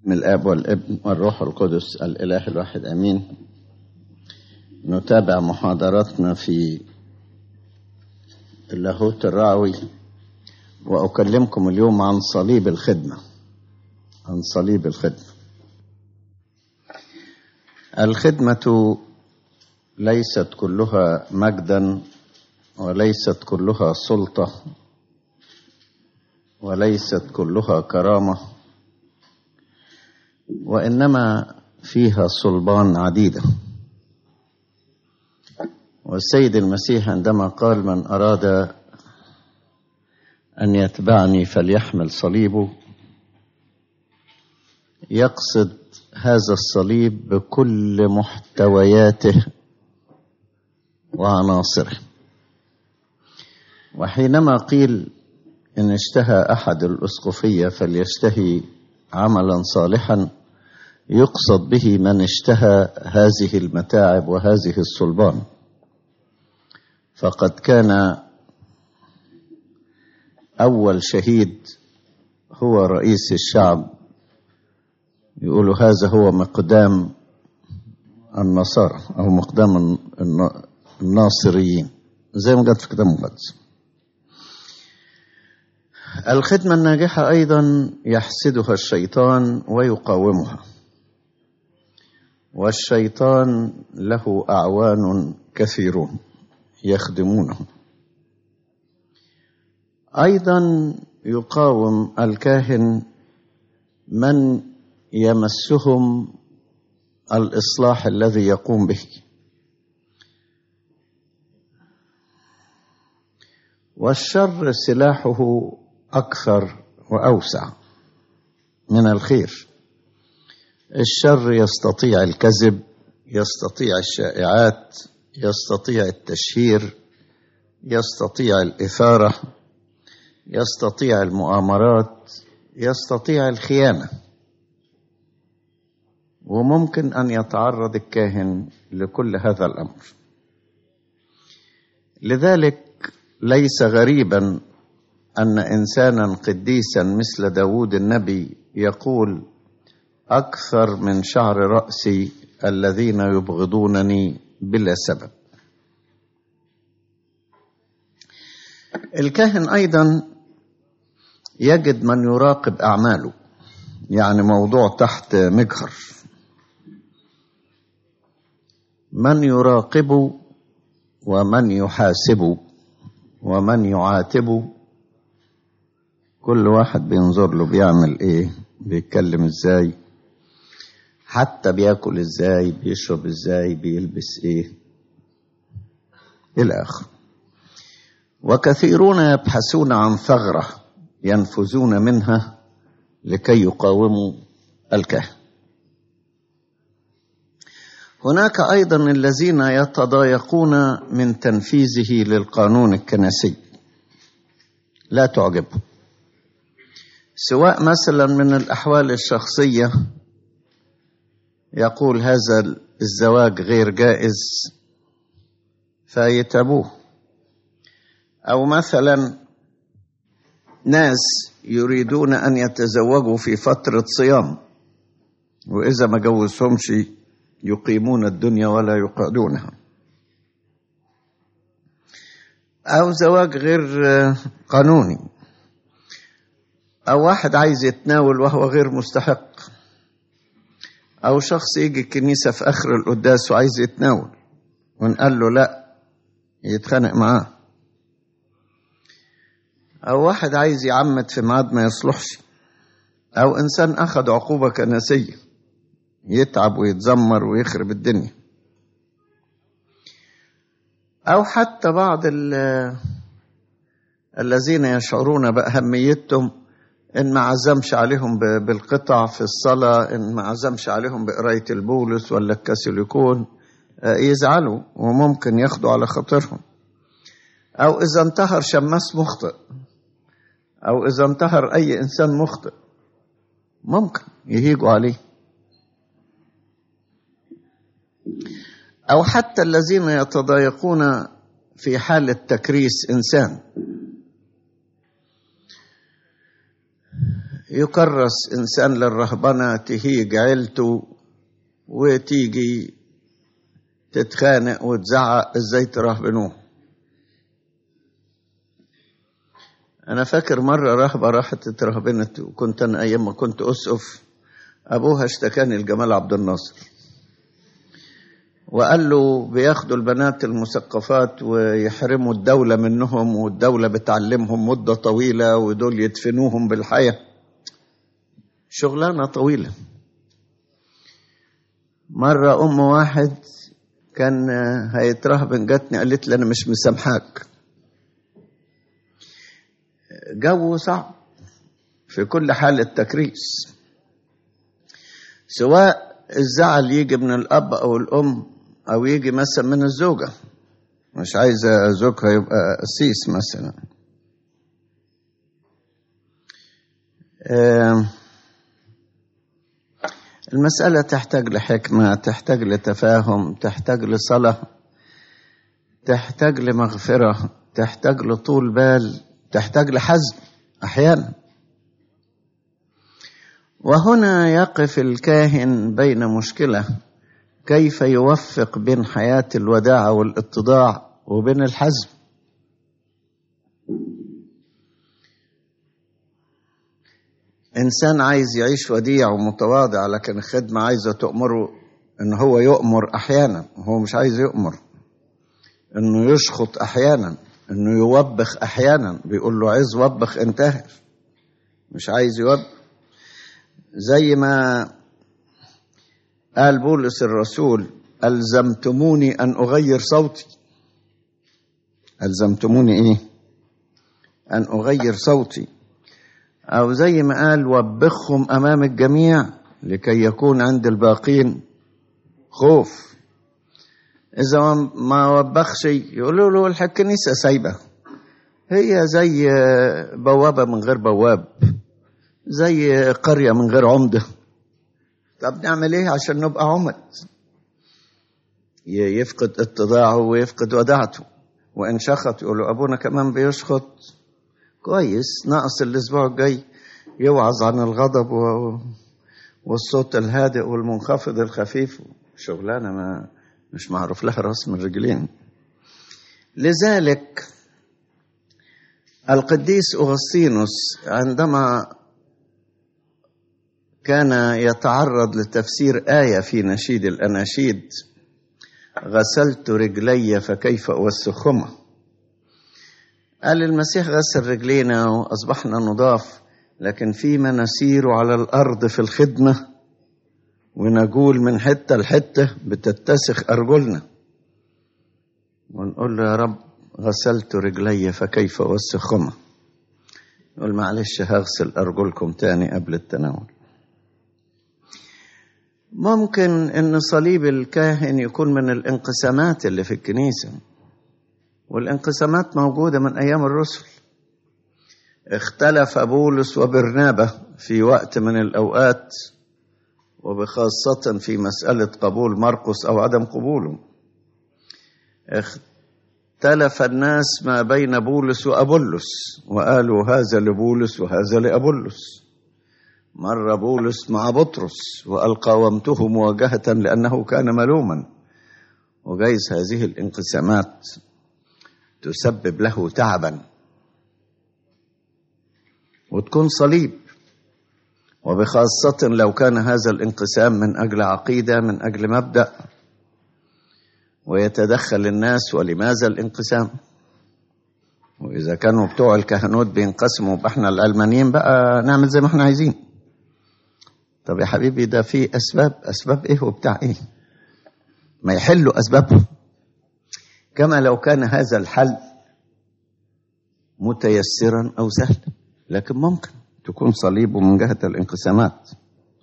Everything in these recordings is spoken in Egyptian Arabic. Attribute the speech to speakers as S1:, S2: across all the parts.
S1: من الآب والابن والروح القدس الإله الواحد أمين نتابع محاضراتنا في اللاهوت الرعوي وأكلمكم اليوم عن صليب الخدمة عن صليب الخدمة الخدمة ليست كلها مجدا وليست كلها سلطة وليست كلها كرامة وإنما فيها صلبان عديدة والسيد المسيح عندما قال من أراد أن يتبعني فليحمل صليبه يقصد هذا الصليب بكل محتوياته وعناصره وحينما قيل إن اشتهى أحد الأسقفية فليشتهي عملا صالحا يقصد به من اشتهى هذه المتاعب وهذه الصلبان فقد كان أول شهيد هو رئيس الشعب يقولوا هذا هو مقدام النصارى أو مقدام الناصريين زي ما قالت في كتاب المقدس الخدمة الناجحة أيضا يحسدها الشيطان ويقاومها والشيطان له أعوان كثيرون يخدمونه أيضا يقاوم الكاهن من يمسهم الإصلاح الذي يقوم به والشر سلاحه أكثر وأوسع من الخير الشر يستطيع الكذب يستطيع الشائعات يستطيع التشهير يستطيع الإثارة يستطيع المؤامرات يستطيع الخيانة وممكن أن يتعرض الكاهن لكل هذا الأمر لذلك ليس غريبا أن إنسانا قديسا مثل داود النبي يقول أكثر من شعر رأسي الذين يبغضونني بلا سبب الكاهن أيضا يجد من يراقب أعماله يعني موضوع تحت مجهر من يراقب ومن يحاسب ومن يعاتب كل واحد بينظر له بيعمل ايه بيتكلم ازاي حتى بياكل ازاي بيشرب ازاي بيلبس ايه الى اخره وكثيرون يبحثون عن ثغره ينفذون منها لكي يقاوموا الكهن هناك ايضا الذين يتضايقون من تنفيذه للقانون الكنسي لا تعجبهم سواء مثلا من الاحوال الشخصيه يقول هذا الزواج غير جائز فيتابوه او مثلا ناس يريدون ان يتزوجوا في فتره صيام واذا ما جوزهمش يقيمون الدنيا ولا يقعدونها او زواج غير قانوني او واحد عايز يتناول وهو غير مستحق او شخص يجي الكنيسه في اخر القداس وعايز يتناول ونقال له لا يتخانق معاه او واحد عايز يعمد في ميعاد ما يصلحش او انسان اخذ عقوبه كنسيه يتعب ويتذمر ويخرب الدنيا او حتى بعض الذين يشعرون باهميتهم ان ما عزمش عليهم بالقطع في الصلاه ان ما عزمش عليهم بقرايه البولس ولا الكاثوليكون يزعلوا وممكن ياخدوا على خاطرهم او اذا انتهر شماس مخطئ او اذا انتهر اي انسان مخطئ ممكن يهيجوا عليه او حتى الذين يتضايقون في حاله تكريس انسان يكرس إنسان للرهبنة تهيج عيلته وتيجي تتخانق وتزعق ازاي ترهبنوه انا فاكر مره رهبه راحت اترهبنت وكنت انا ايام ما كنت اسقف ابوها اشتكاني لجمال عبد الناصر وقال له بياخدوا البنات المثقفات ويحرموا الدوله منهم والدوله بتعلمهم مده طويله ودول يدفنوهم بالحياه شغلانه طويله مره ام واحد كان هيترهبن جاتني قالت لي انا مش مسامحاك جو صعب في كل حال التكريس سواء الزعل يجي من الاب او الام او يجي مثلا من الزوجه مش عايزه زوجها يبقى قسيس مثلا المسألة تحتاج لحكمة تحتاج لتفاهم تحتاج لصلاة تحتاج لمغفرة تحتاج لطول بال تحتاج لحزم أحيانا وهنا يقف الكاهن بين مشكلة كيف يوفق بين حياة الوداعة والاتضاع وبين الحزم إنسان عايز يعيش وديع ومتواضع لكن الخدمة عايزة تأمره إن هو يؤمر أحيانا وهو مش عايز يؤمر إنه يشخط أحيانا إنه يوبخ أحيانا بيقول له عايز وبخ انتهر مش عايز يوبخ زي ما قال بولس الرسول ألزمتموني أن أغير صوتي ألزمتموني إيه أن أغير صوتي أو زي ما قال وبخهم أمام الجميع لكي يكون عند الباقين خوف إذا ما وبخش يقولوا له الكنيسة سايبة هي زي بوابة من غير بواب زي قرية من غير عمدة طب نعمل ايه عشان نبقى عمد يفقد اتضاعه ويفقد وداعته وان شخط يقولوا ابونا كمان بيشخط كويس ناقص الاسبوع الجاي يوعظ عن الغضب و... والصوت الهادئ والمنخفض الخفيف شغلانه ما مش معروف لها راس من رجلين لذلك القديس اغسطينوس عندما كان يتعرض لتفسير ايه في نشيد الاناشيد غسلت رجلي فكيف اوسخهما قال المسيح غسل رجلينا واصبحنا نضاف لكن فيما نسير على الارض في الخدمه ونقول من حته لحته بتتسخ ارجلنا ونقول له يا رب غسلت رجلي فكيف اوسخهما يقول معلش هغسل ارجلكم تاني قبل التناول ممكن ان صليب الكاهن يكون من الانقسامات اللي في الكنيسه والانقسامات موجوده من ايام الرسل اختلف بولس وبرنابه في وقت من الاوقات وبخاصه في مساله قبول مرقس او عدم قبوله اختلف الناس ما بين بولس وابولس وقالوا هذا لبولس وهذا لابولس مر بولس مع بطرس وقال قاومته مواجهة لأنه كان ملوما وجايز هذه الانقسامات تسبب له تعبا وتكون صليب وبخاصة لو كان هذا الانقسام من أجل عقيدة من أجل مبدأ ويتدخل الناس ولماذا الانقسام وإذا كانوا بتوع الكهنوت بينقسموا احنا العلمانيين بقى نعمل زي ما احنا عايزين طب يا حبيبي ده في اسباب اسباب ايه وبتاع ايه ما يحلوا اسبابهم كما لو كان هذا الحل متيسرا او سهلا لكن ممكن تكون صليبه من جهه الانقسامات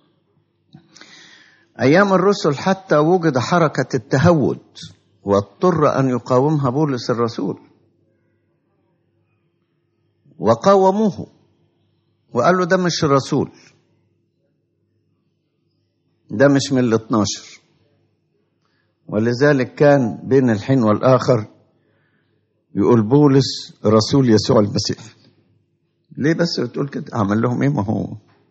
S1: ايام الرسل حتى وجد حركه التهود واضطر ان يقاومها بولس الرسول وقاوموه وقال له ده مش الرسول ده مش من ال 12 ولذلك كان بين الحين والآخر يقول بولس رسول يسوع المسيح ليه بس بتقول كده عمل لهم ايه ما هو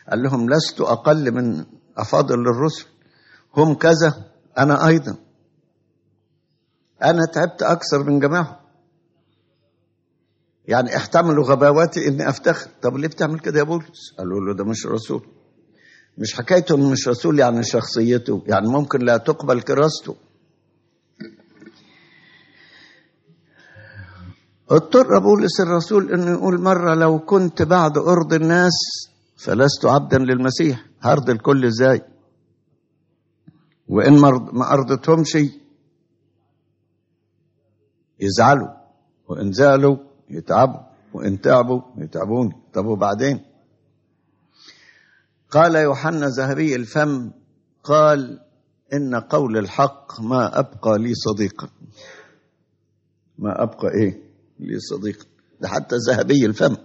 S1: قال لهم لست أقل من أفاضل الرسل هم كذا أنا أيضا أنا تعبت أكثر من جماعهم يعني احتملوا غباواتي إني أفتخر طب ليه بتعمل كده يا بولس قالوا له ده مش رسول مش حكايته إنه مش رسول يعني شخصيته يعني ممكن لا تقبل كراسته اضطر بولس الرسول انه يقول مره لو كنت بعد ارض الناس فلست عبدا للمسيح هرضي الكل ازاي وان ما ارضتهمش يزعلوا وان زعلوا يتعبوا وان تعبوا يتعبوني طب وبعدين قال يوحنا ذهبي الفم قال ان قول الحق ما ابقى لي صديقا ما ابقى ايه لي صديق ده حتى ذهبي الفم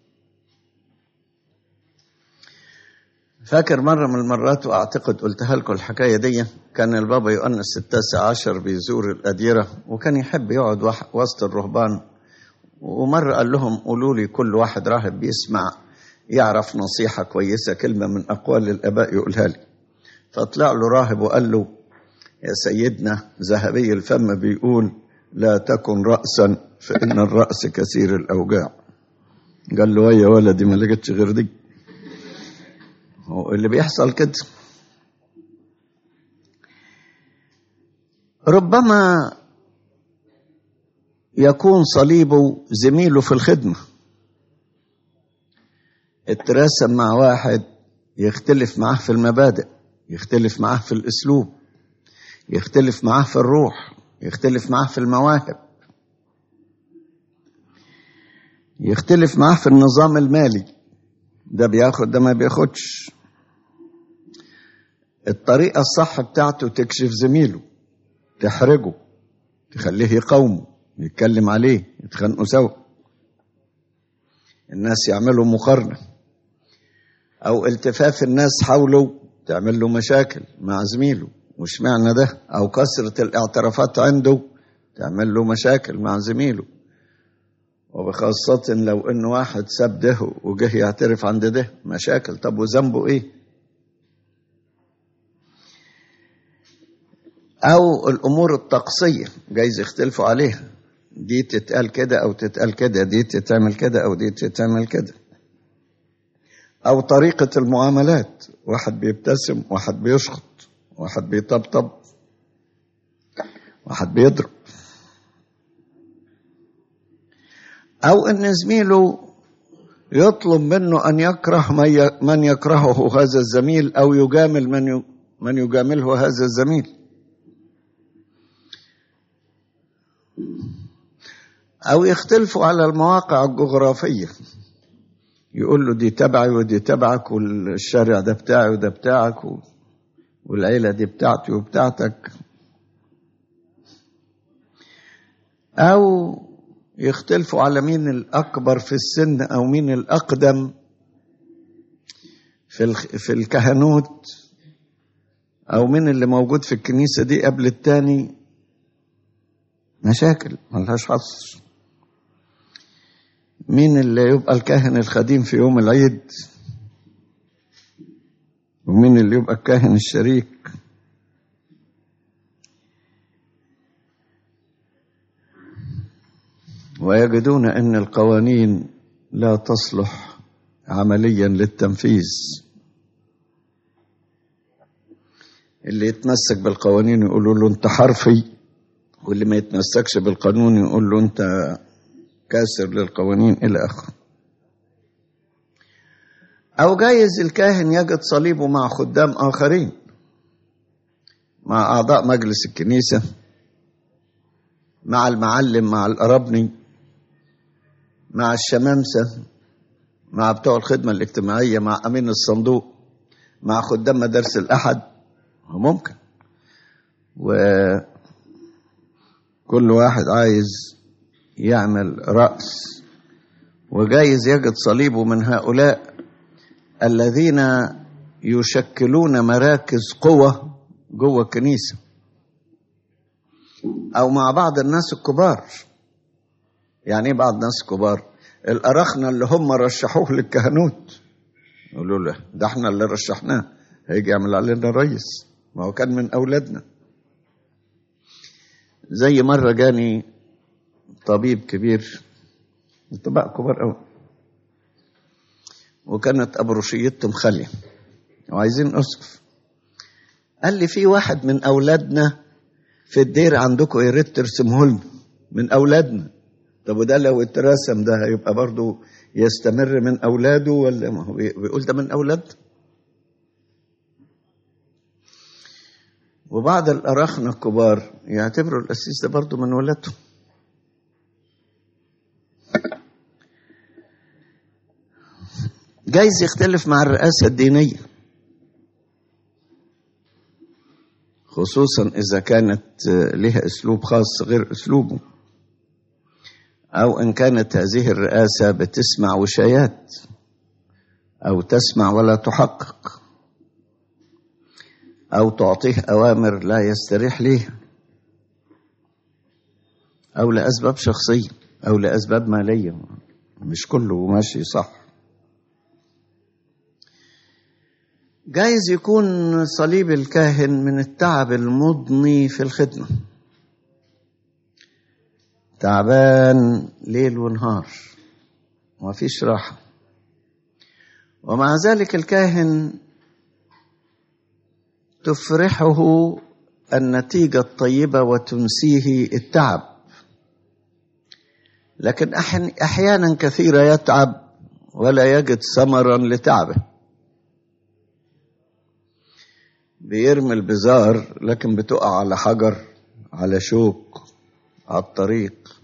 S1: فاكر مرة من المرات وأعتقد قلتها لكم الحكاية دي كان البابا يؤنس التاسع عشر بيزور الأديرة وكان يحب يقعد وسط الرهبان ومرة قال لهم قولوا لي كل واحد راهب بيسمع يعرف نصيحة كويسة كلمة من أقوال الآباء يقولها لي فطلع له راهب وقال له يا سيدنا ذهبي الفم بيقول لا تكن رأسا فإن الرأس كثير الأوجاع قال له يا ولدي ما لقيتش غير دي هو اللي بيحصل كده ربما يكون صليبه زميله في الخدمة اترسم مع واحد يختلف معاه في المبادئ يختلف معاه في الأسلوب يختلف معاه في الروح يختلف معاه في المواهب يختلف معاه في النظام المالي ده بياخد ده ما بياخدش الطريقة الصح بتاعته تكشف زميله تحرجه تخليه يقاومه يتكلم عليه يتخانقوا سوا الناس يعملوا مقارنة أو التفاف الناس حوله تعمل له مشاكل مع زميله مش معنى ده أو كثرة الاعترافات عنده تعمل له مشاكل مع زميله وبخاصة لو إن واحد ساب ده وجه يعترف عند ده مشاكل طب وذنبه إيه؟ أو الأمور الطقسية جايز يختلفوا عليها دي تتقال كده أو تتقال كده دي تتعمل كده أو دي تتعمل كده أو طريقة المعاملات واحد بيبتسم واحد بيشخط واحد بيطبطب واحد بيضرب أو أن زميله يطلب منه أن يكره من يكرهه هذا الزميل أو يجامل من من يجامله هذا الزميل أو يختلفوا على المواقع الجغرافية يقول له دي تبعي ودي تبعك والشارع ده بتاعي وده بتاعك والعيلة دي بتاعتي وبتاعتك أو يختلفوا على مين الأكبر في السن أو مين الأقدم في في الكهنوت أو مين اللي موجود في الكنيسة دي قبل التاني مشاكل ملهاش حصر مين اللي يبقى الكاهن الخديم في يوم العيد ومين اللي يبقى الكاهن الشريك ويجدون ان القوانين لا تصلح عمليا للتنفيذ اللي يتمسك بالقوانين يقولوا له انت حرفي واللي ما يتمسكش بالقانون يقول له انت كاسر للقوانين الى اخره او جايز الكاهن يجد صليبه مع خدام اخرين مع اعضاء مجلس الكنيسه مع المعلم مع القربني مع الشمامسة مع بتوع الخدمة الاجتماعية مع أمين الصندوق مع خدام مدارس الأحد ممكن وكل واحد عايز يعمل رأس وجايز يجد صليبه من هؤلاء الذين يشكلون مراكز قوة جوه الكنيسة أو مع بعض الناس الكبار يعني ايه بعض الناس الكبار الأرخنة اللي هم رشحوه للكهنوت يقولوا له ده احنا اللي رشحناه هيجي يعمل علينا رئيس ما هو كان من اولادنا زي مره جاني طبيب كبير انتباه كبار قوي وكانت ابروشيتهم خاليه وعايزين اسقف قال لي في واحد من اولادنا في الدير عندكم يا ريت ترسمه لنا من اولادنا طب وده لو اترسم ده هيبقى برضه يستمر من اولاده ولا ما هو بيقول ده من اولاد وبعض الاراخنه الكبار يعتبروا القسيس ده برضه من ولادهم جايز يختلف مع الرئاسه الدينيه خصوصا اذا كانت لها اسلوب خاص غير اسلوبه او ان كانت هذه الرئاسه بتسمع وشايات او تسمع ولا تحقق او تعطيه اوامر لا يستريح ليها او لاسباب شخصيه او لاسباب ماليه مش كله ماشي صح جايز يكون صليب الكاهن من التعب المضني في الخدمة تعبان ليل ونهار وما فيش راحة ومع ذلك الكاهن تفرحه النتيجة الطيبة وتنسيه التعب لكن أحيانا كثيرة يتعب ولا يجد ثمرا لتعبه بيرمي البزار لكن بتقع على حجر على شوك على الطريق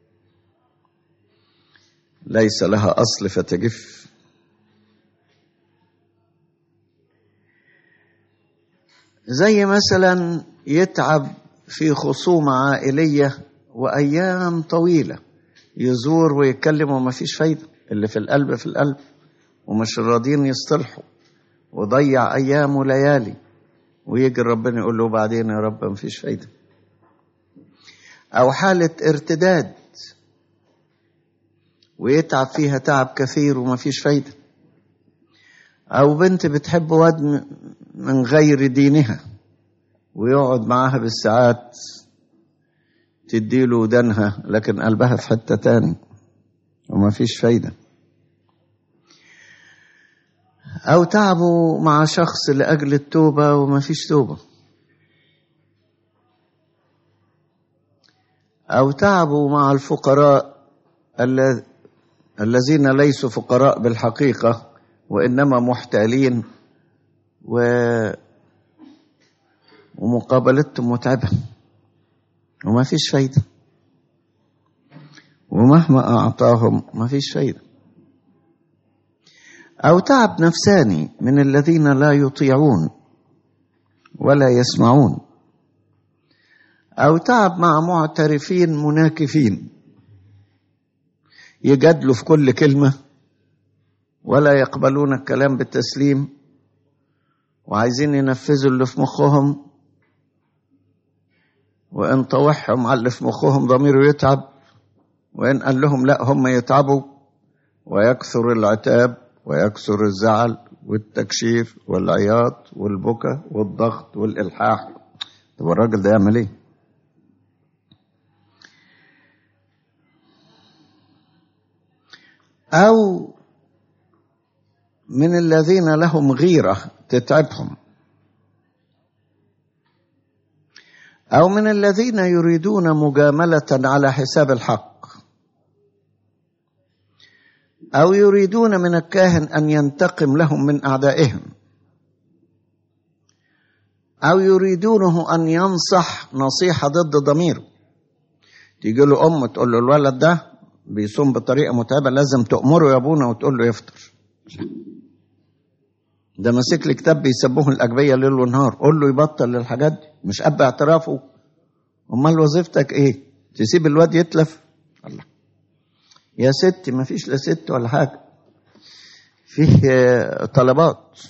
S1: ليس لها اصل فتجف زي مثلا يتعب في خصومة عائلية وأيام طويلة يزور ويتكلم وما فيش فايدة اللي في القلب في القلب ومش راضيين يصطلحوا وضيع أيام وليالي ويجي ربنا يقول له بعدين يا رب مفيش فايدة أو حالة ارتداد ويتعب فيها تعب كثير ومفيش فايدة أو بنت بتحب واد من غير دينها ويقعد معاها بالساعات تديله ودنها لكن قلبها في حتة تاني ومفيش فايده أو تعبوا مع شخص لأجل التوبة وما فيش توبة أو تعبوا مع الفقراء الذين ليسوا فقراء بالحقيقة وإنما محتالين و ومقابلتهم متعبة وما فيش فايدة ومهما أعطاهم ما فيش فايدة أو تعب نفساني من الذين لا يطيعون ولا يسمعون أو تعب مع معترفين مناكفين يجادلوا في كل كلمة ولا يقبلون الكلام بالتسليم وعايزين ينفذوا اللي في مخهم وإن طوحهم على اللي في مخهم ضميره يتعب وإن قال لهم لا هم يتعبوا ويكثر العتاب ويكثر الزعل والتكشير والعياط والبكا والضغط والإلحاح طب الراجل ده يعمل ايه؟ أو من الذين لهم غيرة تتعبهم أو من الذين يريدون مجاملة على حساب الحق أو يريدون من الكاهن أن ينتقم لهم من أعدائهم أو يريدونه أن ينصح نصيحة ضد ضميره تيجي له أم تقول له الولد ده بيصوم بطريقة متعبة لازم تأمره يا أبونا وتقول له يفطر ده ماسك لي كتاب بيسبوه الأجبية ليل ونهار قول له يبطل الحاجات دي مش أب اعترافه أمال وظيفتك إيه تسيب الواد يتلف الله يا ست ما فيش لا ست ولا حاجة فيه طلبات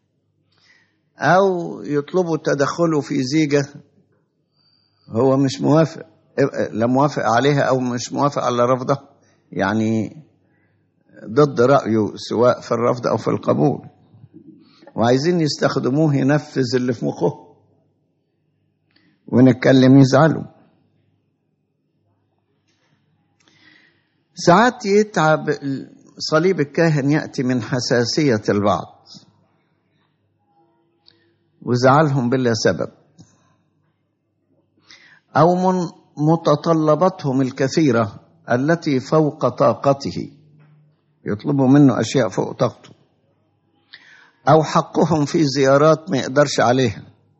S1: أو يطلبوا تدخله في زيجة هو مش موافق لا موافق عليها أو مش موافق على رفضها يعني ضد رأيه سواء في الرفض أو في القبول وعايزين يستخدموه ينفذ اللي في مخه ونتكلم يزعلوا ساعات يتعب صليب الكاهن يأتي من حساسية البعض وزعلهم بلا سبب أو من متطلباتهم الكثيرة التي فوق طاقته يطلبوا منه أشياء فوق طاقته أو حقهم في زيارات ما يقدرش عليها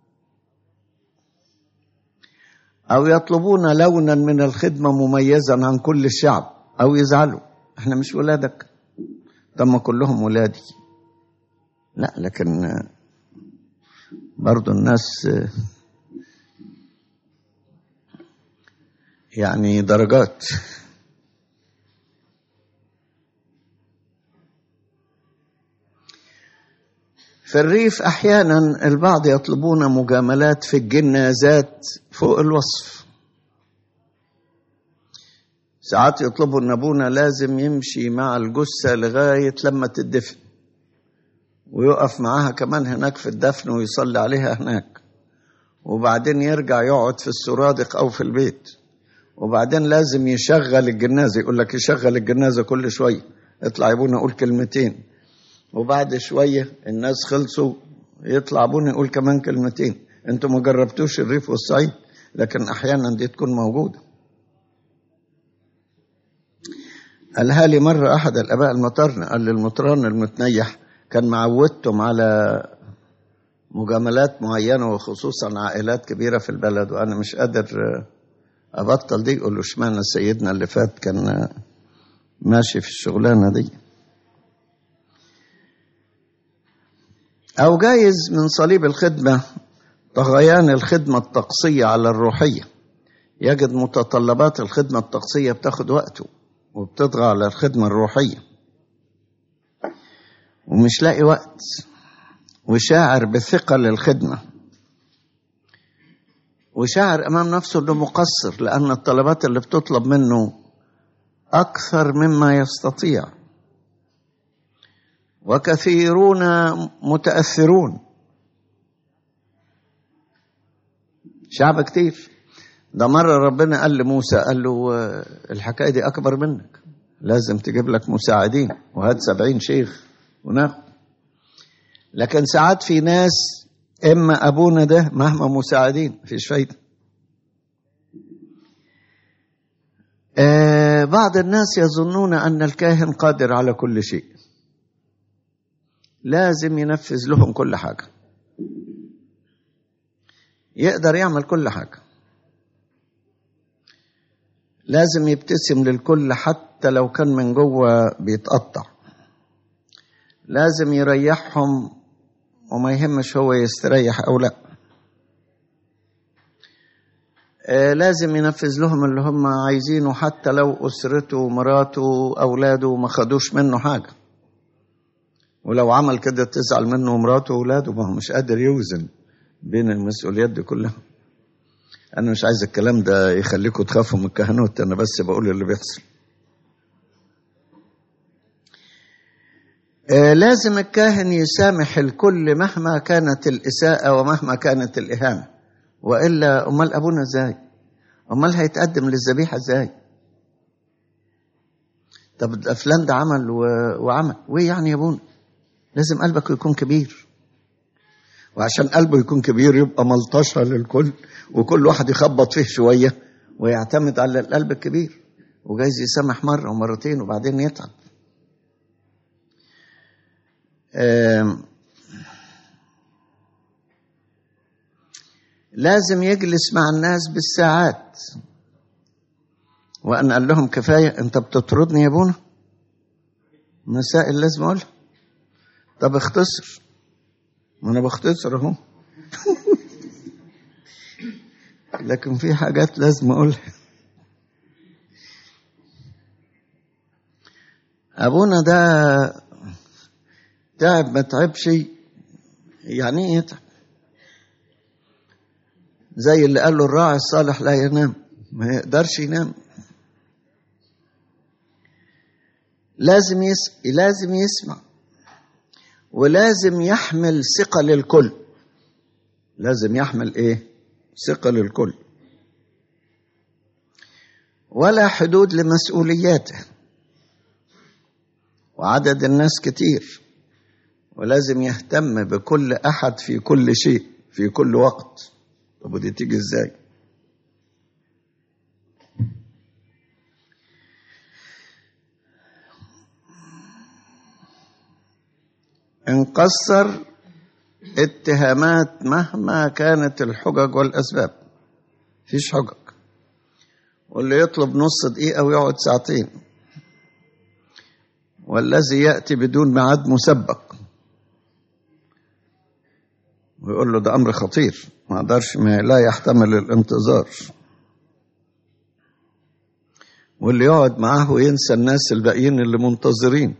S1: أو يطلبون لونا من الخدمة مميزا عن كل الشعب أو يزعلوا احنا مش ولادك طب كلهم ولادي لا لكن برضو الناس يعني درجات في الريف احيانا البعض يطلبون مجاملات في الجنازات فوق الوصف ساعات يطلبوا ان ابونا لازم يمشي مع الجثه لغايه لما تدفن ويقف معاها كمان هناك في الدفن ويصلي عليها هناك وبعدين يرجع يقعد في السرادق او في البيت وبعدين لازم يشغل الجنازه يقول لك يشغل الجنازه كل شويه اطلع يا ابونا قول كلمتين وبعد شويه الناس خلصوا يطلع ابونا يقول كمان كلمتين انتوا ما جربتوش الريف والصعيد لكن احيانا دي تكون موجوده قالها لي مرة أحد الآباء المطرن قال للمطران المتنيح كان معودتم على مجاملات معينة وخصوصا عائلات كبيرة في البلد وأنا مش قادر أبطل دي يقول له اشمعنى سيدنا اللي فات كان ماشي في الشغلانة دي أو جايز من صليب الخدمة طغيان الخدمة الطقسية على الروحية يجد متطلبات الخدمة الطقسية بتاخد وقته وبتطغى على الخدمة الروحية ومش لاقي وقت وشاعر بثقل الخدمة وشاعر أمام نفسه أنه مقصر لأن الطلبات اللي بتطلب منه أكثر مما يستطيع وكثيرون متأثرون شعب كتير ده مرة ربنا قال لموسى قال له الحكاية دي أكبر منك لازم تجيب لك مساعدين وهات سبعين شيخ وناخد لكن ساعات في ناس إما أبونا ده مهما مساعدين مفيش فايدة آه بعض الناس يظنون أن الكاهن قادر على كل شيء لازم ينفذ لهم كل حاجة يقدر يعمل كل حاجة لازم يبتسم للكل حتى لو كان من جوه بيتقطع لازم يريحهم وما يهمش هو يستريح او لا آه لازم ينفذ لهم اللي هم عايزينه حتى لو اسرته مراته اولاده ما خدوش منه حاجه ولو عمل كده تزعل منه مراته واولاده ما هو مش قادر يوزن بين المسؤوليات دي كلها انا مش عايز الكلام ده يخليكم تخافوا من الكهنوت انا بس بقول اللي بيحصل آه لازم الكاهن يسامح الكل مهما كانت الإساءة ومهما كانت الإهانة وإلا أمال أبونا إزاي أمال هيتقدم للذبيحة إزاي طب فلان ده عمل و... وعمل وإيه يعني يا أبونا لازم قلبك يكون كبير وعشان قلبه يكون كبير يبقى ملطشة للكل وكل واحد يخبط فيه شوية ويعتمد على القلب الكبير وجايز يسامح مرة ومرتين وبعدين يتعب لازم يجلس مع الناس بالساعات وأن قال لهم كفاية أنت بتطردني يا ابونا مسائل لازم أقولها طب اختصر ما أنا بختصر أهو لكن في حاجات لازم أقولها أبونا ده تعب ما تعبش يعني ايه يتعب زي اللي قال له الراعي الصالح لا ينام ما يقدرش ينام لازم يس... لازم يسمع ولازم يحمل ثقة للكل لازم يحمل ايه ثقة للكل ولا حدود لمسؤولياته وعدد الناس كتير ولازم يهتم بكل احد في كل شيء في كل وقت طب ودي تيجي ازاي ان قصر اتهامات مهما كانت الحجج والاسباب فيش حجج واللي يطلب نص دقيقه ويقعد ساعتين والذي ياتي بدون ميعاد مسبق ويقول له ده امر خطير ما اقدرش ما لا يحتمل الانتظار واللي يقعد معاه وينسى الناس الباقيين اللي منتظرين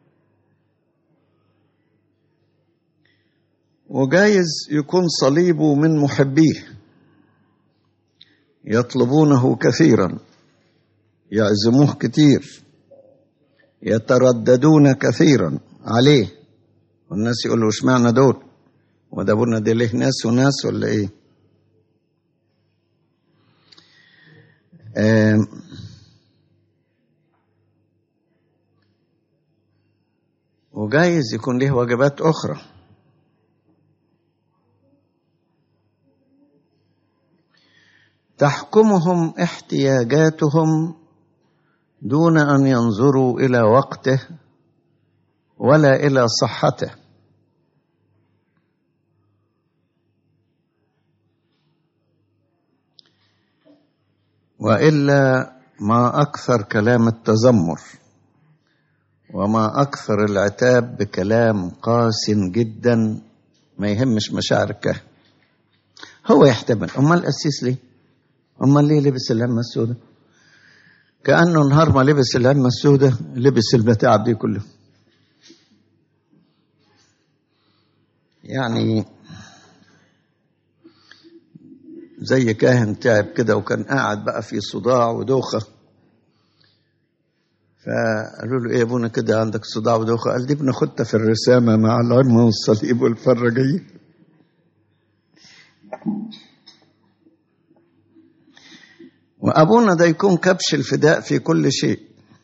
S1: وجايز يكون صليبه من محبيه يطلبونه كثيرا يعزموه كتير يترددون كثيرا عليه والناس يقولوا اشمعنى دول وده ابونا دي ليه ناس وناس ولا ايه آم وجايز يكون ليه واجبات اخرى تحكمهم احتياجاتهم دون ان ينظروا الى وقته ولا الى صحته والا ما اكثر كلام التذمر وما اكثر العتاب بكلام قاس جدا ما يهمش مشاعر الكهن هو يحتمل امال القسيس ليه امال ليه لبس العمه السوداء كانه نهار ما لبس العمه السوداء لبس المتاعب دي كلها يعني زي كاهن تعب كده وكان قاعد بقى في صداع ودوخه فقالوا له ايه يا ابونا كده عندك صداع ودوخه قال دي بناخدها في الرسامه مع العلم والصليب والفرجيه وابونا ده يكون كبش الفداء في كل شيء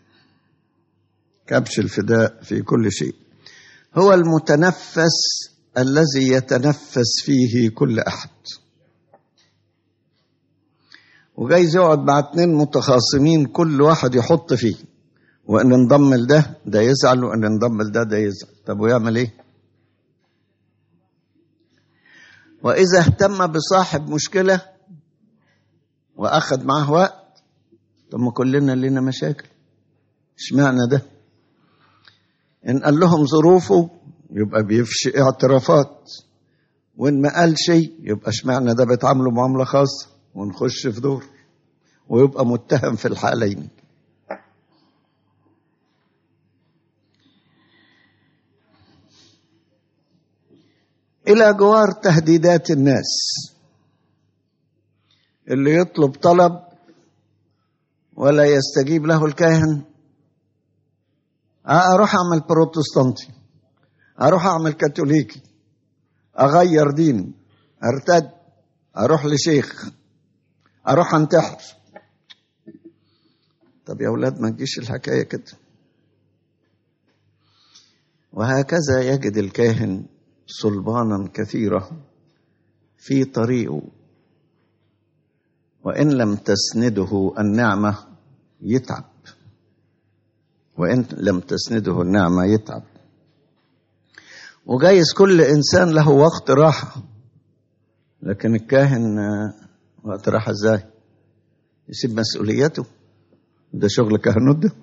S1: كبش الفداء في كل شيء هو المتنفس الذي يتنفس فيه كل احد وجايز يقعد مع اتنين متخاصمين كل واحد يحط فيه وان انضم لده ده يزعل وان انضم لده ده يزعل طب ويعمل ايه واذا اهتم بصاحب مشكله واخد معاه وقت طب ما كلنا لنا مشاكل اشمعنى ده ان قال لهم ظروفه يبقى بيفشي اعترافات وان ما قال شيء يبقى اشمعنى ده بيتعاملوا معامله خاصه ونخش في دور ويبقى متهم في الحالين الى جوار تهديدات الناس اللي يطلب طلب ولا يستجيب له الكاهن اروح اعمل بروتستانتي اروح اعمل كاثوليكي اغير ديني ارتد اروح لشيخ اروح انتحر طب يا اولاد ما تجيش الحكايه كده وهكذا يجد الكاهن صلبانا كثيره في طريقه وان لم تسنده النعمه يتعب وان لم تسنده النعمه يتعب وجايز كل انسان له وقت راحه لكن الكاهن وقت راحه ازاي يسيب مسؤوليته ده شغل كهنوت ده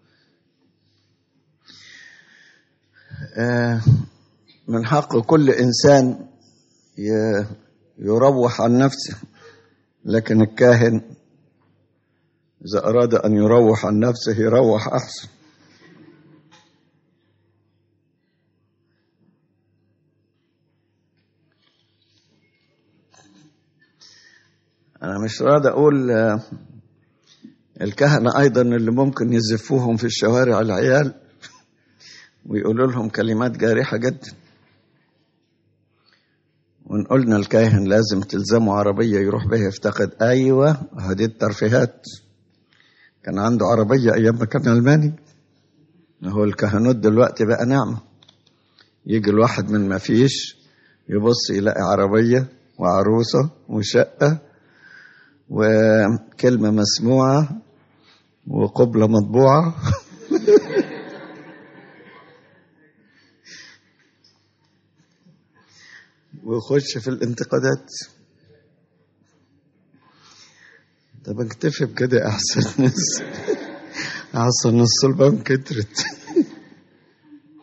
S1: آه من حق كل انسان يروح عن نفسه لكن الكاهن اذا اراد ان يروح عن نفسه يروح احسن انا مش راضي اقول الكهنه ايضا اللي ممكن يزفوهم في الشوارع العيال ويقولوا لهم كلمات جارحة جدا وإن قلنا الكاهن لازم تلزمه عربية يروح بها يفتقد أيوة هذه الترفيهات كان عنده عربية أيام ما كان ألماني هو الكهنوت دلوقتي بقى نعمة يجي الواحد من ما فيش يبص يلاقي عربية وعروسة وشقة وكلمة مسموعة وقبلة مطبوعة ويخش في الانتقادات طب اكتفي بكده احسن احسن الصلبان كترت